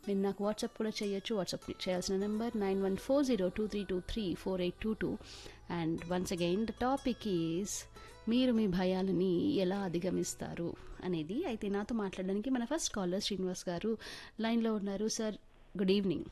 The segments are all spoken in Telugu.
మీరు నాకు వాట్సాప్ కూడా చేయొచ్చు వాట్సాప్ చేయాల్సిన number nine one four zero two three two three four eight two two and once again the topic is మీరు మీ భయాలని ఎలా అధిగమిస్తారు అనేది అయితే నాతో మాట్లాడడానికి మన ఫస్ట్ కాలర్ శ్రీనివాస్ గారు లైన్లో ఉన్నారు sir good evening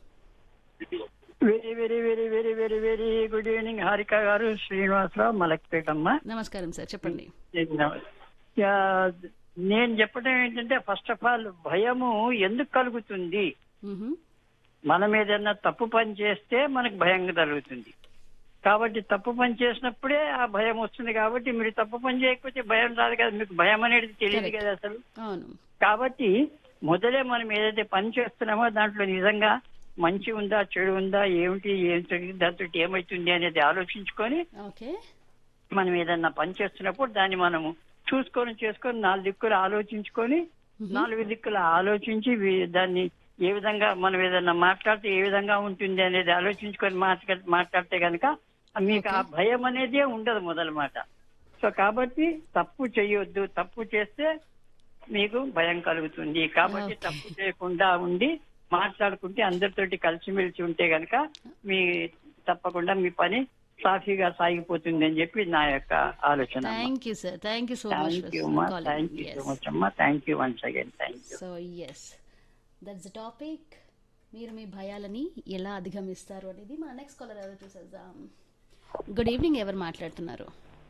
very very very very very very good evening Harika garu Srinivasarao మలక్పేటమ్మ నమస్కారం సార్ చెప్పండి యా, నేను చెప్పడం ఏంటంటే ఫస్ట్ ఆఫ్ ఆల్ భయము ఎందుకు కలుగుతుంది మ్హూ. మనం ఏదైనా తప్పు పని చేస్తే మనకు భయం కలుగుతుంది కాబట్టి తప్పు పని చేసినప్పుడే ఆ భయం వస్తుంది కాబట్టి మీరు తప్పు పని చేయకపోతే భయం రాదు కదా మీకు భయం అనేది తెలియదు Correct. కదా అసలు అవును కాబట్టి మొదలే మనం ఏదైతే పని చేస్తున్నామో దాంట్లో నిజంగా మంచి ఉందా చెడు ఉందా ఏమిటి ఏం జరిగింది దాంతో ఏమవుతుంది అనేది ఆలోచించుకొని ఓకే మనం ఏదన్నా పని చేస్తున్నప్పుడు దాన్ని మనము చూసుకొని చేసుకొని నాలుగు దిక్కులు ఆలోచించుకొని నాలుగు దిక్కులు ఆలోచించి వీ- దాన్ని ఏ విధంగా మనం ఏదన్నా మాట్లాడితే ఏ విధంగా ఉంటుంది అనేది ఆలోచించుకొని మాట్లా మాట్లాడితే కనుక మీకు ఆ భయం అనేదే ఉండదు మొదలమాట సో కాబట్టి తప్పు చేయొద్దు తప్పు చేస్తే మీకు భయం కలుగుతుంది కాబట్టి Okay. తప్పు చేయకుండా ఉండి మాట్లాడుకుంటే అందరితోటి కలిసిమెలిసి ఉంటే గనక మీ తప్పకుండా మీ పని సాఫీగా సాగిపోతుంది అని చెప్పి నా యొక్క ఆలోచన thank you sir thank you so much thank you అమ్మా థ్యాంక్ యూ సో మచ్ అమ్మా thank you once again thank you so yes that's the topic మీరు మీ భయాలని ఎలా అధిగమిస్తారు అనేది మా నెక్స్ట్ కాలర్ ఎవరు చూసేద్దాం గుడ్ ఈవినింగ్ ఎవరు మాట్లాడుతున్నారు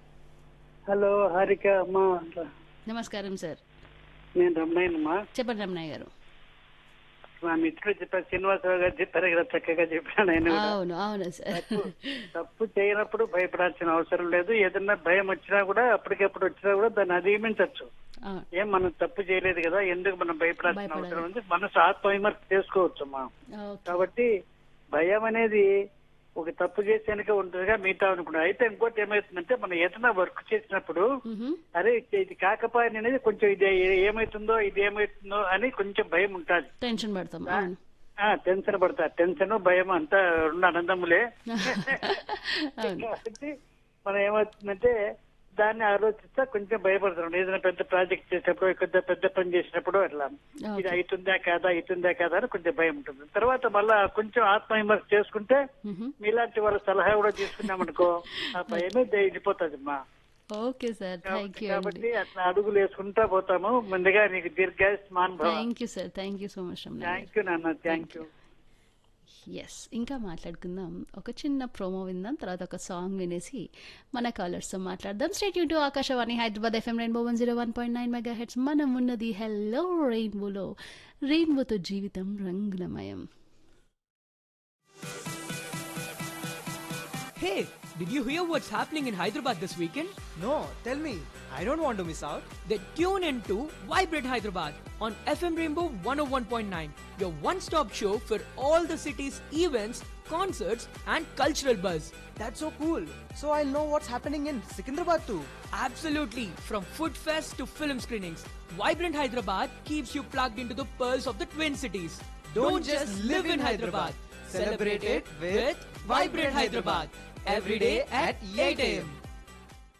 హలో హారిక అమ్మా నమస్కారం సార్ నేను రమణయ్యనమ్మా చెప్పండి రమణయ్య గారు మా మిత్రుడు చెప్పారు శ్రీనివాసరావు గారు చెప్పారు కదా చక్కగా చెప్పాను ఆయన కూడా. అవును అవును సార్ తప్పు చేయనప్పుడు భయపడాల్సిన అవసరం లేదు ఏదన్నా భయం వచ్చినా కూడా అప్పటికప్పుడు వచ్చినా కూడా దాన్ని అధిగమించవచ్చు అవును ఏం మనం తప్పు చేయలేదు కదా ఎందుకు మనం భయపడాల్సిన భయపడాలి. అవసరం ఉంది మనసు ఆత్మవిమర్శ చేసుకోవచ్చు అమ్మా ఓకే కాబట్టి భయం అనేది ఒక తప్పు చేసేందుకే ఉంటుందిగా మిగతా అనుకున్నాం అయితే ఇంకోటి ఏమైతుందంటే మనం ఏదైనా వర్క్ చేసినప్పుడు మ్హూ. అరే ఇది కాకపోయిన అనేది కొంచెం ఇది ఏమైతుందో ఇది ఏమైతుందో అని కొంచెం భయం ఉంటుంది టెన్షన్ పడతాం అవును ఆ టెన్షన్ పడతా టెన్షన్ భయం అంతా రెండు అనందములే అవును కాబట్టి మనం ఏమవుతుందంటే దాన్ని ఆలోచిస్తా కొంచెం భయపడుతున్నాం ఏదైనా పెద్ద ప్రాజెక్ట్ చేసినప్పుడు పెద్ద పెద్ద పని చేసినప్పుడు అట్లా ఇది ఓకే అవుతుందా కాదా అవుతుందా కాదా అని కొంచెం భయం ఉంటుంది తర్వాత మళ్ళా కొంచెం ఆత్మవిమర్శ చేసుకుంటే మ్హూ. మీలాంటి వాళ్ళ సలహా కూడా తీసుకున్నాం అనుకో ఆ భయమే వెళ్ళిపోతుంది అమ్మా ఓకే సార్ థ్యాంక్ యూ అండి కాబట్టి అట్లా అడుగులు వేసుకుంటా పోతాము ముందుగా నీకు దీర్ఘాయుస్ మానుభవ thank you sir thank you so much Ramanayya garu thank you నాన్న థ్యాంక్ యూ ఎస్ ఇంకా మాట్లాడుకుందాం ఒక చిన్న ప్రోమో విందాం తర్వాత ఒక సాంగ్ వినేసి మన కాలర్స్తో మాట్లాడదాం స్టేట్ యూన్ to Akashvani Hyderabad FM rainbow one zero one point nine mega hertz మనం ఉన్నది హెల్లో రెయిన్బోలో రెయిన్బోతో జీవితం రంగులమయం Hey, did you hear what's happening in Hyderabad this weekend? No, tell me. I don't want to miss out. Then tune in to Vibrate Hyderabad on FM Rainbow 101.9, your one-stop show for all the city's events, concerts and cultural buzz. That's so cool. So I'll know what's happening in Secunderabad too. Absolutely, from food fest to film screenings, Vibrant Hyderabad keeps you plugged into the pearls of the Twin Cities. Don't just live in Hyderabad. Celebrate it with Vibrant Hyderabad. Every day at 8 a.m.